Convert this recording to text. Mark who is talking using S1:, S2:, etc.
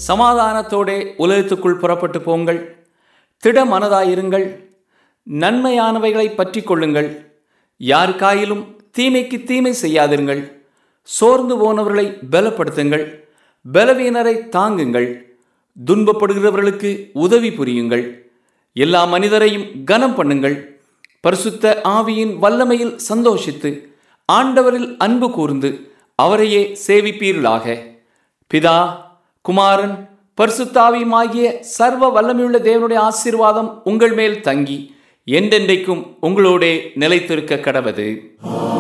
S1: சமாதானத்தோடே உலகத்துக்குள் புறப்பட்டு போங்கள் திட மனதாயிருங்கள் நன்மையானவைகளை பற்றி கொள்ளுங்கள் யாருக்காயிலும் தீமைக்கு தீமை செய்யாதிருங்கள் சோர்ந்து போனவர்களை பலப்படுத்துங்கள் பலவீனரை தாங்குங்கள் துன்பப்படுகிறவர்களுக்கு உதவி புரியுங்கள் எல்லா மனிதரையும் கனம் பண்ணுங்கள் பரிசுத்த ஆவியின் வல்லமையில் சந்தோஷித்து ஆண்டவரில் அன்பு கூர்ந்து அவரையே சேவிப்பீர்களாக பிதா குமாரன் பரிசுத்தாவியுமாகிய சர்வ வல்லமையுள்ள தேவனுடைய ஆசீர்வாதம் உங்கள் மேல் தங்கி என்றென்றைக்கும் உங்களோடே நிலைத்திருக்க கடவது